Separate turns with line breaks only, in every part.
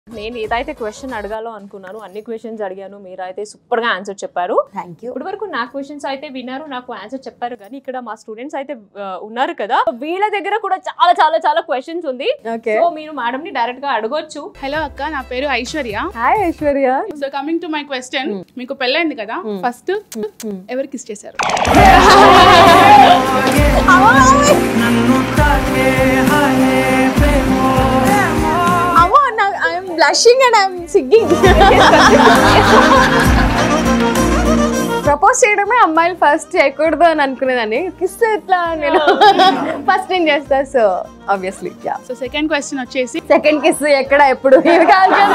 నేను ఏదైతే క్వశ్చన్ అడగాలో అనుకున్నాను అన్ని క్వశ్చన్స్ అడిగాను మీరైతే సూపర్ గా ఆన్సర్ చెప్పారు
థ్యాంక్ యూ
ఇప్పటి వరకు నా క్వశ్చన్స్ అయితే విన్నారు నాకు ఆన్సర్ చెప్పారు కానీ ఇక్కడ మా స్టూడెంట్స్ అయితే ఆ, ఉన్నారు కదా వీళ్ళ దగ్గర కూడా చాలా చాలా చాలా క్వశ్చన్స్ ఉంది
ఓకే
సో మీరు మేడం ని డైరెక్ట్ గా అడగొచ్చు
హలో అక్క నా పేరు Aishwarya
hi Aishwarya
so coming to my question మీకు పెళ్ళైంది కదా ఫస్ట్ ఎవరు కిస్ చేశారు
అమ్మో ఐఎమ్ బ్లషింగ్ అండ్ ఐఎమ్ సిగ్గింగ్ ప్రపోజ్ చేయడమే అమ్మాయిలు ఫస్ట్ చేయకూడదు అని అనుకునేదాన్ని కిస్ ఎట్లా నేను ఫస్ట్ నేను చేస్తా so obviously ya
so second question వచ్చేసి
సెకండ్ కిస్ ఎక్కడ ఎప్పుడు ఇది కాదు కదా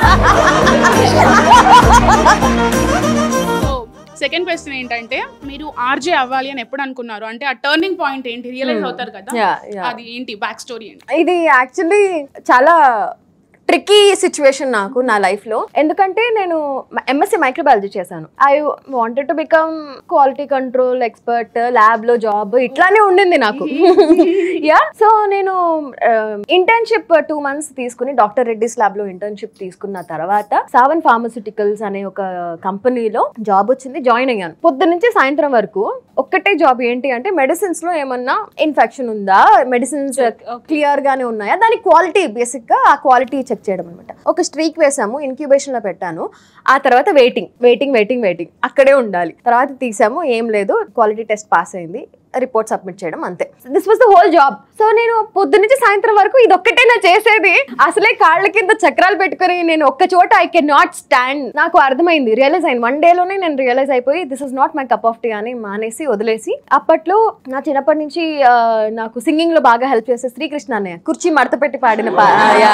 సో సెకండ్ క్వశ్చన్ ఏంటంటే మీరు ఆర్జే అవ్వాలి అని ఎప్పుడు అనుకున్నారు అంటే ఆ టర్నింగ్ పాయింట్ ఏంటి రియలైజ్ అవుతారు కదా
Yeah, yeah.
అది ఏంటి బ్యాక్ స్టోరీ ఏంటి
ఇది యాక్చువల్లీ చాలా ట్రిక్కీ సిచ్యువేషన్ నాకు నా లైఫ్ లో ఎందుకంటే నేను ఎంఎస్సీ మైక్రోబయాలజీ చేశాను I wanted to become quality control expert lab లో జాబ్ ఇట్లానే ఉండింది నాకు యా సో నేను ఇంటర్న్షిప్ టూ మంత్స్ తీసుకుని డాక్టర్ రెడ్డిస్ ల్యాబ్ లో ఇంటర్న్షిప్ తీసుకున్న తర్వాత సావన్ ఫార్మస్యూటికల్స్ అనే ఒక కంపెనీలో జాబ్ వచ్చింది జాయిన్ అయ్యాను పొద్దు నుంచి సాయంత్రం వరకు ఒక్కటే జాబ్ ఏంటి అంటే మెడిసిన్స్ లో ఏమన్నా ఇన్ఫెక్షన్ ఉందా మెడిసిన్స్ క్లియర్ గానే ఉన్నాయా దాని క్వాలిటీ బేసిక్ గా ఆ క్వాలిటీ చెక్ చేయడం అనమాట ఒక స్ట్రీక్ వేసాము ఇన్క్యుబేషన్ లో పెట్టాను ఆ తర్వాత వెయిటింగ్ వెయిటింగ్ వెయిటింగ్ వెయిటింగ్ అక్కడే ఉండాలి తర్వాత తీసాము ఏం లేదు క్వాలిటీ టెస్ట్ పాస్ అయింది రిపోర్ట్ సబ్మిట్ చేయడం అంతే this was the whole job so నేను పొద్దు నుంచి సాయంత్రం వరకు ఇది ఒక్కటే నా చేసేది అసలే కాళ్ళ కింద చక్రాలు పెట్టుకుని నేను ఒక్క చోట ఐ కెన్ నాట్ స్టాండ్ నాకు అర్థమైంది రియలైజ్ అయింది వన్ డేలోనే నేను రియలైజ్ అయిపోయి this is not my cup of tea అని మానేసి వదిలేసి అప్పట్లో నా చిన్నప్పటి నుంచి ఆ, నాకు సింగింగ్ లో బాగా హెల్ప్ చేసే శ్రీకృష్ణ అన్నయ్య కుర్చీ మడత పెట్టి పాడిన పా- యా.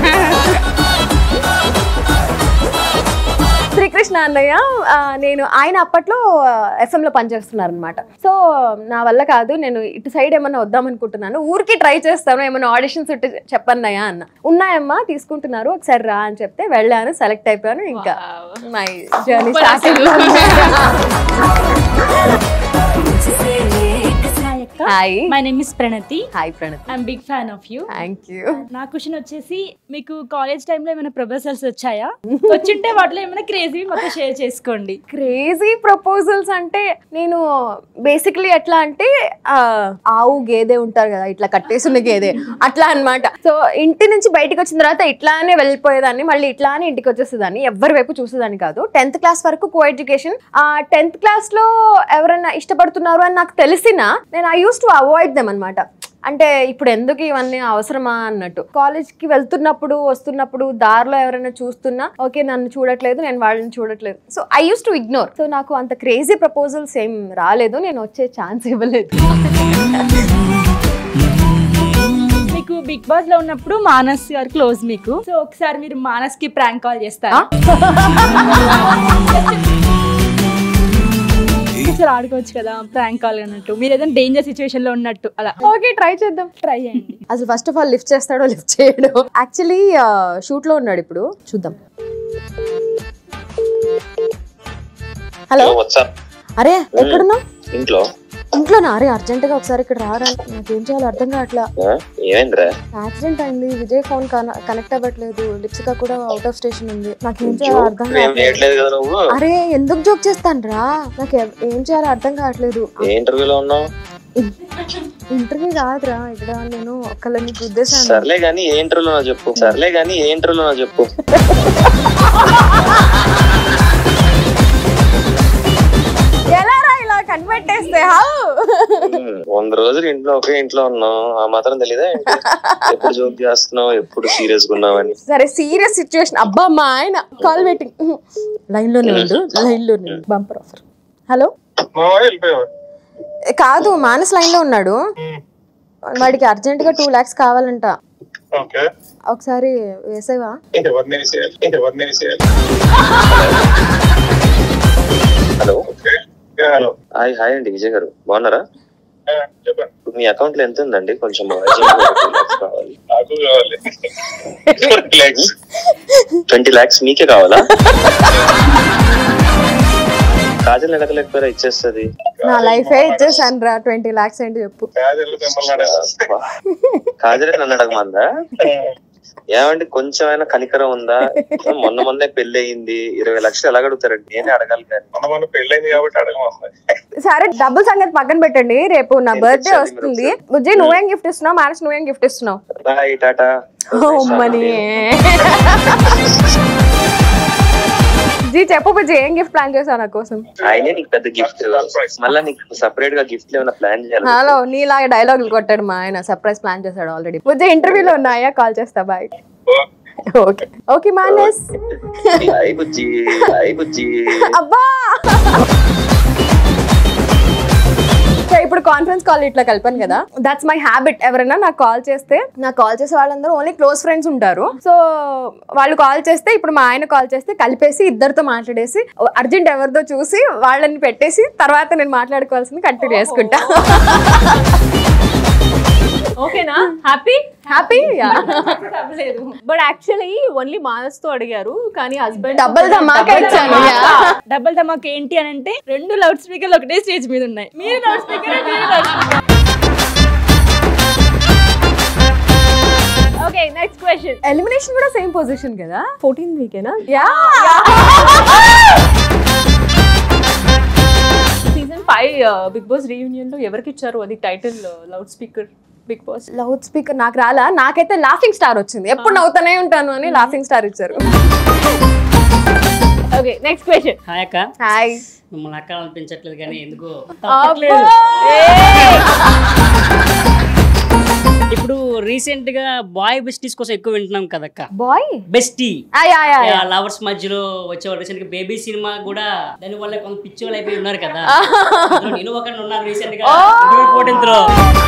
శ్రీకృష్ణ అన్నయ్య ఆ, నేను ఆయన అప్పట్లో ఎఫ్ఎం లో పనిచేస్తున్నారు అనమాట సో నా వల్ల కాదు నేను ఇటు సైడ్ ఏమన్నా వద్దాం అనుకుంటున్నాను ఊరికి ట్రై చేస్తాను ఏమన్నా ఆడిషన్స్ ఉంటే చెప్పన్నయ్యా అన్న ఉన్నాయమ్మా తీసుకుంటున్నారు ఒకసారి రా అని చెప్తే వెళ్ళాను సెలెక్ట్ అయిపోయాను ఇంకా మై జర్నీ స్టార్టింగ్
హాయ్ అక్క
hi
my name is Pranathi
hi Pranath
I'm big fan of you
thank you
నా క్వశ్చన్ వచ్చేసి మీకు కాలేజ్ టైంలో ఏమైనా ప్రొఫెసర్స్ వచ్చాయా వచ్చింటే వాటిలో ఏమైనా క్రేజీ మాతో షేర్ చేసుకోండి
క్రేజీ ప్రపోజల్స్ అంటే నేను బేసిక్లీ ఎట్లా అంటే ఆ, ఆవు గేదె ఉంటారు కదా ఇట్లా కట్టేసిన గేదె అట్లా అన్నమాట సో ఇంటి నుంచి బయటకు వచ్చిన తర్వాత ఇట్లానే వెళ్ళిపోయేదాన్ని మళ్ళీ ఇట్లానే ఇంటికి వచ్చేసేదాన్ని ఎవరి వైపు చూసేదాన్ని కాదు టెన్త్ క్లాస్ వరకు కో ఎడ్యుకేషన్ ఆ టెన్త్ క్లాస్ లో ఎవరైనా ఇష్టపడుతున్నారు అని నాకు తెలిసినా నేను I used to avoid them అనమాట అంటే ఇప్పుడు ఎందుకు ఇవన్నీ అవసరమా అన్నట్టు కాలేజ్ కి వెళ్తున్నప్పుడు వస్తున్నప్పుడు దారిలో ఎవరైనా చూస్తున్నా ఓకే నన్ను చూడట్లేదు నేను వాళ్ళని చూడట్లేదు so I used to ignore so నాకు అంత క్రేజీ ప్రపోజల్స్ ఏం రాలేదు నేను వచ్చే ఛాన్స్ ఇవ్వలేదు
మీకు బిగ్ బాస్ లో ఉన్నప్పుడు మానస్ గారు క్లోజ్ మీకు సో ఒకసారి మీరు మానస్ కి ప్రాంక్ కాల్ చేస్తారా ఒకసారి ఆడుకోవచ్చు కదా ప్రాంక్ కాల్ అన్నట్టు మీరు ఏదైనా డేంజర్ సిచ్యువేషన్ లో ఉన్నట్టు అలా
ఓకే ట్రై చేద్దాం
ట్రై చేయండి
అసలు ఫస్ట్ ఆఫ్ ఆల్ లిఫ్ట్ చేస్తాడో లిఫ్ట్ చేయడో యాక్చువల్లీ షూట్ లో ఉన్నాడు ఇప్పుడు చూద్దాం హలో
వాట్సాప్
అరే ఎక్కడున్నావు
ఇంట్లో
ఇంట్లోనా అరే అర్జెంట్ గా ఒకసారి ఇక్కడ రారా నాకేం చేయాలో అర్థం కావట్లా
ఆ? ఏమైందిరా
యాక్సిడెంట్ అయింది విజయ్ ఫోన్ కనెక్ట్ అవ్వట్లేదు లిప్సికా కూడా అవుట్ ఆఫ్ స్టేషన్ ఉంది నాకు ఏం చేయాలో అర్థం
ఇప్పుడు ఏం
కావట్లేదు
చేయట్లేదు కదా నువ్వు
అరే ఎందుకు జోక్ చేస్తాను రా నాకు ఎవ్- ఏం చేయాలో అర్థం కావట్లేదు
ఏ ఇంటర్వ్యూలో ఉన్నావు
ఇంటర్వ్యూ కాదురా ఇక్కడ నేను ఒక్కళ్ళని గుద్దేశాను
సర్లే గానీ ఏ ఇంటర్వ్యూలో నా చెప్పు సర్లే గానీ ఏ ఇంటర్వ్యూలో నా చెప్పు
ఎలా రా ఇలా కనిపెట్టేస్తే హౌ
ఉమ్, వంద రోజులు ఇంట్లో ఒకే ఇంట్లో ఉన్నావు ఆ మాత్రం తెలీదా ఏంటి? ఎప్పుడు జోక్ చేస్తున్నావు ఎప్పుడు సీరియస్ గా ఉన్నావని
సరే సీరియస్ సిచ్యువేషన్ అబ్బా మా ఆయన కాల్ వెయిటింగ్ లైన్ లోనే ఉండు లైన్ లోనే బంపర్ ఆఫర్ హలో కాదు మానస్ లైన్ లో ఉన్నాడు వాడికి అర్జెంట్ గా టూ లాక్స్ కావాలంట
ఓకే
ఒకసారి వేసేవా
ఎవరిని వేసేయాలి ఎవరిని వేసేయాలి
hello
okay hello
hi hi అండి విజయ్ గారు బాగున్నారా
చెప్పండి
ఇప్పుడు మీ అకౌంట్ లో ఎంత ఉందండి కొంచెం urgent గా two lakhs కావాలి
నాకు కావాలి రిలాక్స్
ట్వంటీ లాక్స్ మీకే కావాలా కాజల్ ఎడకలేకపోయారా ఇచ్చేస్తుంది
నా లైఫే ఇచ్చేసాను రా ట్వంటీ లాక్స్ ఏంటి చెప్పు
కాజల్ మిమ్మల్ని అడగాలి
కాజలే నన్ను అడగమందా ఏమండి కొంచెమైనా కనికరం ఉందా మొన్న మొన్నే పెళ్లి అయింది ఇరవై లక్షలు ఎలా అడుగుతారండి నేనే అడగాలి కానీ
మన మన పెళ్ళైంది కాబట్టి అడగమన్నా
సరే డబ్బుల సంగతి పక్కన పెట్టండి రేపు నా
నేను
బర్త్డే
తెచ్చాను
వస్తుంది
మీరు
బుజ్జి నువ్వేం గిఫ్ట్ ఇస్తున్నావు మానస్ నువ్వేం గిఫ్ట్ ఇస్తున్నావు
బాయ్ టాటా
మనీ జీ చెప్పు బుజ్జి ఏం గిఫ్ట్ ప్లాన్ చేసావు నా కోసం
ఆయనే నీకు పెద్ద గిఫ్ట్ మళ్ళీ నీకు సపరేట్ గా గిఫ్ట్ ఏమైనా ప్లాన్ చేయాలి
హలో నీలాగా డైలాగులు కొట్టాడు మా ఆయన సర్ప్రైజ్ ప్లాన్ చేశాడు ఆల్రెడీ బుజ్జి ఇంటర్వ్యూలో ఉన్నాయా కాల్ చేస్తా బాయ్ ఓకే ఓకే మానస్
అయి బుజ్జి అయి బుజ్జి
అబ్బా సో ఇప్పుడు కాన్ఫరెన్స్ కాల్ ఇట్లా కలిపాను కదా దట్స్ మై హ్యాబిట్ ఎవరైనా నాకు కాల్ చేస్తే నాకు కాల్ చేసే వాళ్ళందరూ ఓన్లీ క్లోజ్ ఫ్రెండ్స్ ఉంటారు సో వాళ్ళు కాల్ చేస్తే ఇప్పుడు మా ఆయన కాల్ చేస్తే కలిపేసి ఇద్దరితో మాట్లాడేసి అర్జెంట్ ఎవరితో చూసి వాళ్ళని పెట్టేసి తర్వాత నేను మాట్లాడుకోవాల్సింది కంటిన్యూ చేసుకుంటా
ఓకేనా happy
happy
but actually only Manas తో అడిగారు కానీ హస్బెండ్
డబ్బులు ధమాకా ఇచ్చాను yeah.
డబుల్ ధమాక్ ఏంటి అని అంటే రెండు లౌడ్ స్పీకర్లు ఒకటే స్టేజ్ మీద ఉన్నాయి మీరు loud speaker
okay next question
elimination కూడా సేమ్ పొజిషన్ కదా
ఫోర్టీన్ వీకేనా
ya
season five Bigg Boss reunion లో ఎవరికి ఇచ్చారు అది title loud speaker Bigg Boss
loud speaker నాకు రాలా నాకైతే లాఫింగ్ స్టార్ వచ్చింది ఎప్పుడు నవ్వుతూనే ఉంటాను అని లాఫింగ్ స్టార్ ఇచ్చారు
ఓకే నెక్స్ట్ క్వశ్చన్
హాయ్ అక్క
హాయ్
మిమ్మల్ని అక్క అనిపించట్లేదు కానీ ఎందుకో ఇప్పుడు రీసెంట్ గా బాయ్ బెస్టీస్ కోసం ఎక్కువ వింటున్నాం కదక్క
boy
bestie
ya ya ya
lovers మధ్యలో వచ్చేవాళ్ళు రీసెంట్ గా బేబీ సినిమా కూడా దాని వల్ల కొంత పిచ్చి వాళ్ళు అయిపోయి ఉన్నారు కదా అందులో నేను ఒక ఉన్నాను రీసెంట్ గా ఫోర్టీన్త్ లో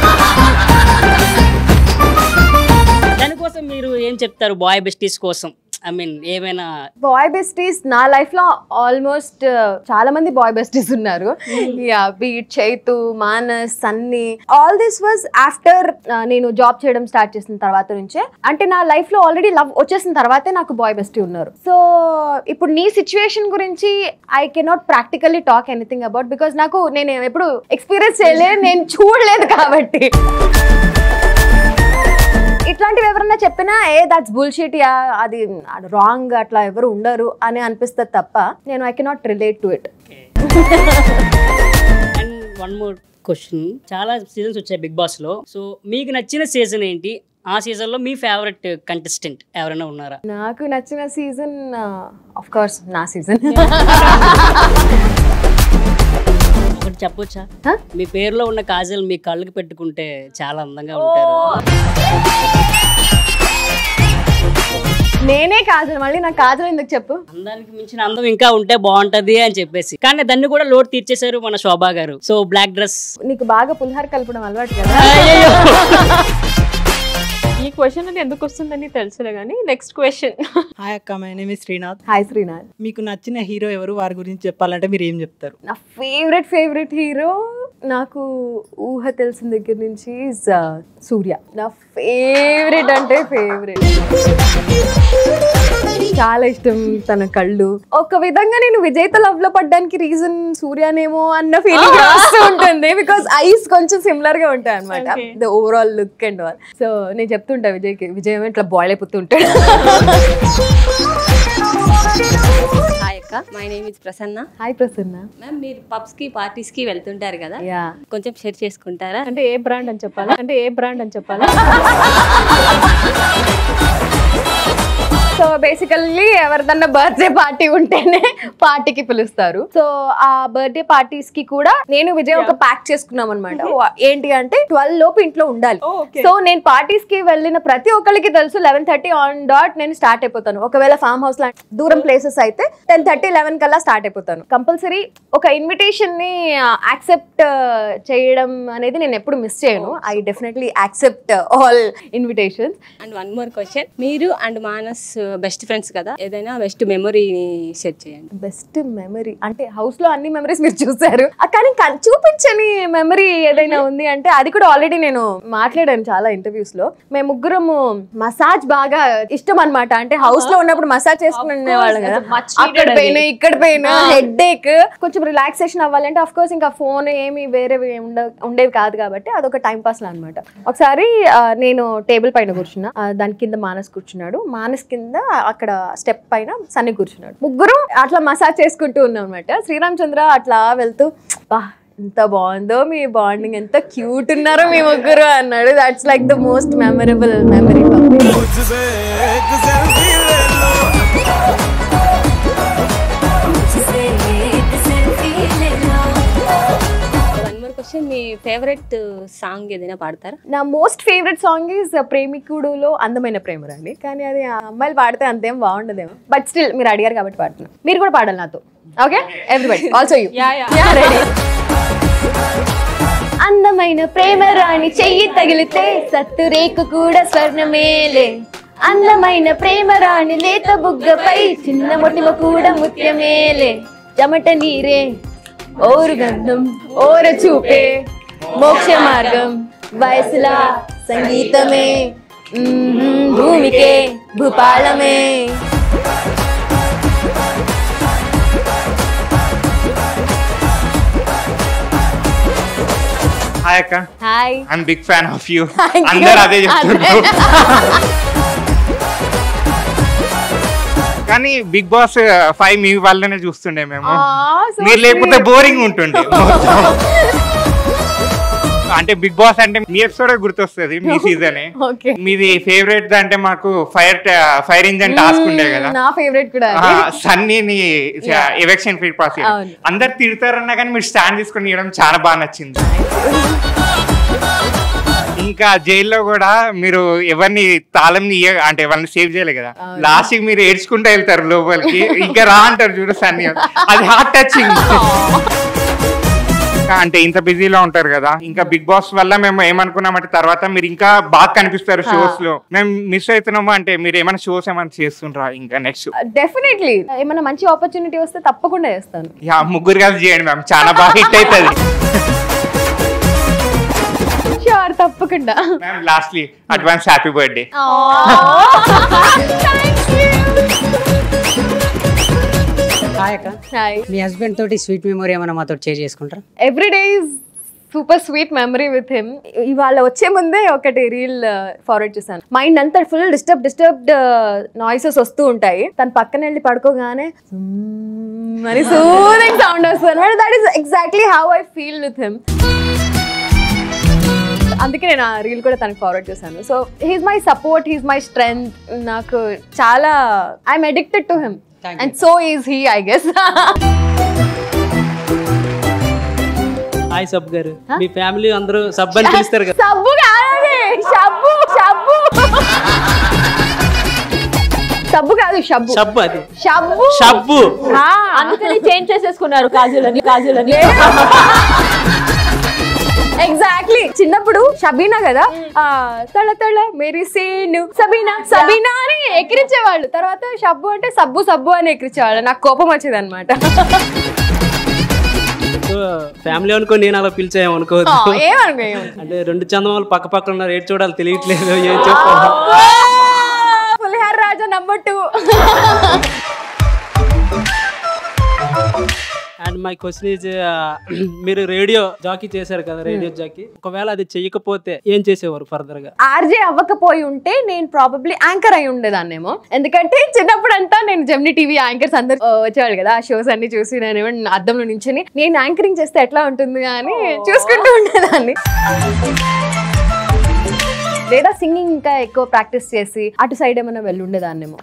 దానికోసం మీరు ఏం చెప్తారు బాయ్ బెస్టీస్ కోసం ఐ మీన్ ఏమైనా
బాయ్ బెస్టీస్ నా లైఫ్ లో ఆల్మోస్ట్ చాలా మంది బాయ్ బెస్టీస్ ఉన్నారు యా బీట్ Chaitu Manas Sunny all this was after నేను జాబ్ చేయడం స్టార్ట్ చేసిన తర్వాత నుంచే అంటే నా లైఫ్ లో ఆల్రెడీ లవ్ వచ్చేసిన తర్వాతే నాకు బాయ్ బెస్టీ ఉన్నారు సో ఇప్పుడు నీ సిచ్యువేషన్ గురించి I cannot practically talk anything about because నాకు నేను ఎప్పుడు ఎక్స్పీరియన్స్ చేయలేదు నేను చూడలేదు కాబట్టి ఇట్లాంటివి ఎవరన్నా చెప్పినా ఏ దట్స్ బుల్షిట్ యా అది రాంగ్ అట్లా ఎవరు ఉండరు అని అనిపిస్తుంది తప్ప నేను I cannot relate to it
and one more question చాలా సీజన్స్ వచ్చాయి బిగ్ బాస్ లో సో మీకు నచ్చిన సీజన్ ఏంటి ఆ సీజన్ లో మీ ఫేవరెట్ కంటెస్టెంట్ ఎవరైనా ఉన్నారా
నాకు నచ్చిన సీజన్ ఆఫ్ కోర్స్ నా సీజన్
ఒకటి చెప్పొచ్చా
Huh?
మీ పేరులో ఉన్న కాజల్ మీ కళ్ళకి పెట్టుకుంటే చాలా అందంగా ఉంటారు
నేనే కాజల్ మళ్ళీ నాకు కాజల్ ఎందుకు చెప్పు
అందానికి మించిన అందం ఇంకా ఉంటే బాగుంటది అని చెప్పేసి కానీ దాన్ని కూడా లోటు తీర్చేశారు మన శోభా గారు సో బ్లాక్ డ్రెస్
నీకు బాగా పులిహార కలపడం అలవాటు కదా
ఈ క్వశ్చన్ అని ఎందుకు వస్తుందని తెలుసులే కానీ నెక్స్ట్ క్వశ్చన్
హాయ్ అక్క my name Srinath
hi Srinath
మీకు నచ్చిన హీరో ఎవరు వారి గురించి చెప్పాలంటే మీరు ఏం చెప్తారు
నా ఫేవరెట్ ఫేవరెట్ హీరో నాకు ఊహ తెలిసిన దగ్గర నుంచి is, uh, సూర్య నా ఫేవరెట్ అంటే ఫేవరెట్ చాలా ఇష్టం తన కళ్ళు ఒక విధంగా నేను విజయ్తో లవ్ లో పడ్డానికి రీజన్ సూర్యనేమో అన్న ఫీలింగ్ వస్తూ ఉంటుంది బికాస్ ఐస్ కొంచెం సిమిలర్ గా ఉంటాయి అనమాట the overall look and all so నేను చెప్తుంటా విజయ్కి విజయ్ ఏమో ఇట్లా బాయిల్ అయిపోతుంటాడు
హాయ్ అక్క my name is Prasanna
hi Prasanna
ma'am మీరు పబ్స్ కి పార్టీస్ కి వెళ్తుంటారు కదా
యా
కొంచెం షేర్ చేసుకుంటారా
అంటే ఏ బ్రాండ్ అని చెప్పాలా అంటే ఏ బ్రాండ్ అని చెప్పాలా
సో బేసికల్లీ ఎవరిదన్నా బర్త్డే పార్టీ ఉంటేనే పార్టీకి పిలుస్తారు సో ఆ బర్త్డే పార్టీస్ కి కూడా నేను విజయ్ ఒక ప్యాక్ చేసుకున్నాం అనమాట ఏంటి అంటే ట్వెల్వ్ లోపు ఇంట్లో ఉండాలి సో నేను పార్టీస్ కి వెళ్ళిన ప్రతి ఒక్కరికి తెలుసు లెవెన్ థర్టీ ఆన్ డాట్ నేను స్టార్ట్ అయిపోతాను ఒకవేళ ఫామ్ హౌస్ లాంటి దూరం ప్లేసెస్ అయితే టెన్ థర్టీ లెవెన్ కల్లా స్టార్ట్ అయిపోతాను కంపల్సరీ ఒక ఇన్విటేషన్ ని యాక్సెప్ట్ చేయడం అనేది నేను ఎప్పుడు మిస్ చేయను I definitely accept all invitations
and one more question మీరు అండ్ మానస్ బెస్ట్ ఫ్రెండ్స్ కదా ఏదైనా బెస్ట్ మెమొరీని షేర్ చేయండి
బెస్ట్ మెమరీ అంటే హౌస్ లో అన్ని మెమరీస్ మీరు చూసారు ఆ, కానీ కన్- చూపించని మెమరీ ఏదైనా ఉంది అంటే అది కూడా ఆల్రెడీ నేను మాట్లాడాను చాలా ఇంటర్వ్యూస్ లో మేము ముగ్గురము మసాజ్ బాగా ఇష్టం అన్నమాట అంటే హౌస్ లో ఉన్నప్పుడు మసాజ్ చేసుకునే వాళ్ళం కదా
అది much
అక్కడ
needed
పెయిన్
అది.
ఇక్కడ పెయిన్ హెడ్ ఏక్ కొంచెం రిలాక్సేషన్ అవ్వాలంటే అఫ్ కోర్స్ ఇంకా ఫోన్ ఏమి వేరేవి ఉండ ఉండేవి కాదు కాబట్టి అదొక టైం పాస్ అనమాట ఒకసారి ఆ, నేను టేబుల్ పైన కూర్చున్నా ఆ, దాని కింద మానస్ కూర్చున్నాడు మానస్ కింద అక్కడ స్టెప్ పైన సన్ని కూర్చున్నాడు ముగ్గురు అట్లా మసాజ్ చేసుకుంటూ ఉన్నాం అనమాట శ్రీరామచంద్ర అట్లా వెళ్తూ బా ఎంత బాగుందో మీ బాండింగ్ ఎంత క్యూట్ ఉన్నారో మీ ముగ్గురు అన్నాడు that's like the most memorable memory
one more question మీ ఫేవరెట్ సాంగ్ ఏదైనా పాడతారా
నా మోస్ట్ ఫేవరెట్ సాంగ్ ఈజ్ ప్రేమికుడులో అందమైన ప్రేమరండి కానీ అది ఆ అమ్మాయిలు పాడితే అంతేం బాగుండదేమో బట్ స్టిల్ మీరు అడిగారు కాబట్టి పాడుతున్నా మీరు కూడా పాడాలి నాతో okay everybody also you ready అందమైన ప్రేమ రాణి చెయ్యి తగిలితే సత్తు రేకు కూడా స్వర్ణమేలే అందమైన ప్రేమ రాణి లేత బుగ్గపై చిన్న మొటిమ కూడా ముత్యమేలే చెమట నీరే ఓరు గంధం ఓర చూపే మోక్ష మార్గం వయసులా సంగీతమే మ్మ్, భూమికే భూపాలమే
హాయ్ అక్క
hi
I'm big fan of you
Thank you.
అందరు అదే చెప్తుంటారు కానీ బిగ్ బాస్ ఫైవ్ మీ వల్లనే చూస్తుండే మేము మీరు లేకపోతే బోరింగ్ ఉంటుండే మొత్తం. అంటే బిగ్ బాస్ అంటే మీ ఎపిసోడ్ గుర్తొస్తుంది మీ సీజనే
ఓకే
మీది ఫేవరెట్ అంటే మాకు ఫైర్ ఫైర్ ఇంజన్ టాస్క్ ఉండే కదా
నా ఫేవరెట్ కూడా
ఆ,
అది.
సన్నీని ఎలక్షన్ ఫీడ్ పాస్
అవును.
అందరు తిడతారన్నా కానీ మీరు స్టాండ్ తీసుకొని ఇవ్వడం చాలా బాగా నచ్చింది ఇంకా జైల్లో కూడా మీరు ఎవరిని తాళం ఇయ్య అంటే ఎవరిని సేవ్ చేయలే కదా లాస్ట్ కి మీరు ఏడ్చుకుంటూ వెళ్తారు లోపలికి ఇంకా రా అంటారు చూడు సన్నీ అది హార్ట్ టచింగ్ అంటే ఇంత బిజీలో ఉంటారు కదా ఇంకా బిగ్ బాస్ వల్ల మేము ఏమనుకున్నామంటే తర్వాత మీరు ఇంకా బాగా కనిపిస్తారు షోస్ లో మేము మిస్ అవుతున్నాము అంటే మీరు ఏమైనా షోస్ ఏమైనా చేస్తుండ్రా ఇంకా నెక్స్ట్
డెఫినెట్లీ ఏమైనా మంచి ఆపర్చునిటీ వస్తే తప్పకుండా చేస్తాను
యా ముగ్గురు కలిసి చేయండి మ్యామ్ చాలా బాగా హిట్ అవుతుంది
షూర్ తప్పకుండా
ma'am lastly advance happy birthday
hi అక్క
హాయ్
మీ హస్బెండ్ తోటి స్వీట్ మెమొరీ ఏమైనా మాతో షేర్ చేసుకుంటారా
every day super sweet memory with him ఇవాళ వచ్చే ముందే ఒకటి రీల్ ఫార్వర్డ్ చేశాను మైండ్ అంతా ఫుల్ డిస్టర్బ్ డిస్టర్బ్డ్ నాయిసెస్ వస్తూ ఉంటాయి తన పక్కన వెళ్ళి పడుకోగానే "Hmm" అని సూదింగ్ సౌండ్ వస్తుంది that is exactly how I feel with him అందుకే నేను ఆ రీల్ కూడా తనకి ఫార్వర్డ్ చేశాను so he's my support he's my strength నాకు చాలా I'm addicted to him and so is he I guess
hi సబ్ గారు మీ ఫ్యామిలీ అందరూ సబ్ అని పిలుస్తారు కదా
సబ్బు కాదండి షబ్బు షబ్బు సబ్బు కాదు షబ్బు
సబ్ అది
షబ్బు
షబ్బు
ఆ.
అందుకని చేంజ్ చేసేసుకున్నారు కాజులని కాజులని
ఎగ్జాక్ట్లీ చిన్నప్పుడు షబీనా కదా ఆ తళ తళ మెరిసేను సబీనా సబీనా అని ఎక్కిరించేవాళ్ళు తర్వాత షబ్బు అంటే సబ్బు సబ్బు అని ఎక్కిరించేవాళ్ళు నాకు కోపం వచ్చేది అనమాట
సో ఫ్యామిలీ అనుకో నేను అలా పిలిచాము అనుకోవద్దు
ఏమనుకో ఏమనుకో.
అంటే రెండు చందమాలు పక్క పక్కన ఉన్నారు ఏడు చూడాలి తెలియట్లేదు ఏం చెప్పాలి
పులిహార Raja number two
and my question is మీరు రేడియో జాకీ చేశారు కదా రేడియో జాకీ ఒకవేళ అది చెయ్యకపోతే ఏం చేసేవారు ఫర్దర్ గా
ఆర్జే అవ్వకపోయి ఉంటే నేను ప్రాబబ్లీ యాంకర్ అయి ఉండేదాన్నేమో ఎందుకంటే చిన్నప్పుడు అంతా నేను జెమిని టీవీ యాంకర్స్ అందరు ఆ, వచ్చేవాళ్ళు కదా ఆ షోస్ అన్ని చూసి నేను అద్దంలో నించుని నేను యాంకరింగ్ చేస్తే ఎట్లా ఉంటుంది అని చూసుకుంటూ ఉండేదాన్ని లేదా సింగింగ్ ఇంకా ఎక్కువ ప్రాక్టీస్ చేసి అటు సైడ్ ఏమైనా వెళ్ళి ఉండేదాన్నేమో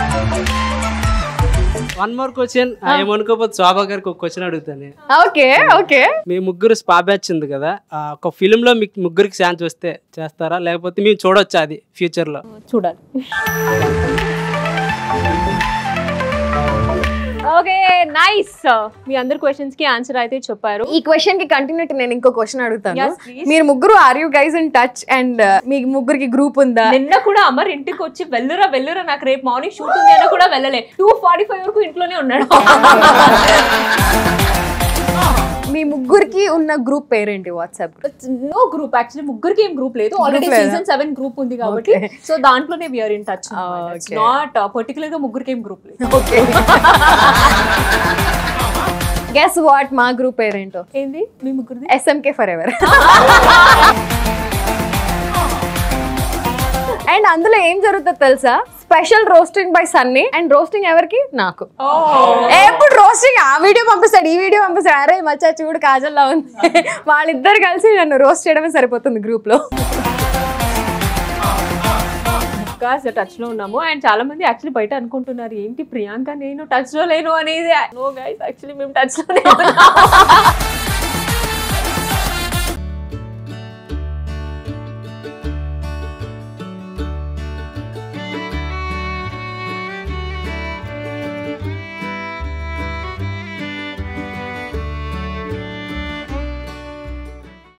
వన్ మోర్ క్వశ్చన్ ఏమనుకోకపోతే శోభా గారికి ఒక క్వశ్చన్ అడుగుతాను
ఓకే ఓకే
మీ ముగ్గురు స్పా బ్యాచ్ ఉంది కదా ఆ, ఒక ఫిల్మ్ లో మీకు ముగ్గురికి ఛాన్స్ వస్తే చేస్తారా లేకపోతే మేము చూడొచ్చా అది ఫ్యూచర్ లో
చూడాలి
ఓకే
నైస్ మీ అందరి క్వశ్చన్స్ కి ఆన్సర్ అయితే చెప్పారు
ఈ క్వశ్చన్ కి కంటిన్యూటీ నేను ఇంకో క్వశ్చన్ అడుగుతాను
Yes, please.
మీరు ముగ్గురు are you guys in touch and మీ ముగ్గురికి గ్రూప్ ఉందా
నిన్న కూడా అమర్ ఇంటికి వచ్చి వెళ్ళురా వెళ్ళురా నాకు రేపు మార్నింగ్ షూట్ ఉంది అని కూడా వెళ్ళలే టూ ఫార్టీ ఫైవ్ వరకు ఇంట్లోనే ఉన్నాడు
మీ ముగ్గురికి ఉన్న గ్రూప్ పేరేంటి WhatsApp group
no group actually ముగ్గురికి ఏం గ్రూప్ లేదు ఆల్రెడీ
లేదా?
సీజన్ సెవెన్ గ్రూప్ ఉంది కాబట్టి
Okay.
సో దాంట్లోనే we're in touch
okay.
Not particular గా ముగ్గురికి ఏం గ్రూప్ లేదు
ఓకే గెస్ వాట్ మా గ్రూప్ పేరేంటో
ఏంది మీ ముగ్గురిది
ఎస్ఎంకే ఫర్ ఎవర్ అండ్ అందులో ఏం జరుగుతుందో తెలుసా special roasting by Sunny and roasting ఎవరికి నాకు ఎప్పుడు రోస్టింగ్ ఆ వీడియో పంపిస్తాడు ఈ వీడియో పంపిస్తాడు అరే మచ్చా చూడు కాజల్లా ఉంది వాళ్ళిద్దరు కలిసి నన్ను రోస్ట్ చేయడమే సరిపోతుంది గ్రూప్ లో
టచ్ లో ఉన్నాము అండ్ చాలా మంది యాక్చువల్లీ బయట అనుకుంటున్నారు ఏంటి ప్రియాంక నేను టచ్ లో లేను అనేది నో గైస్ యాక్చువల్లీ మేము టచ్ లోనే ఉన్నాము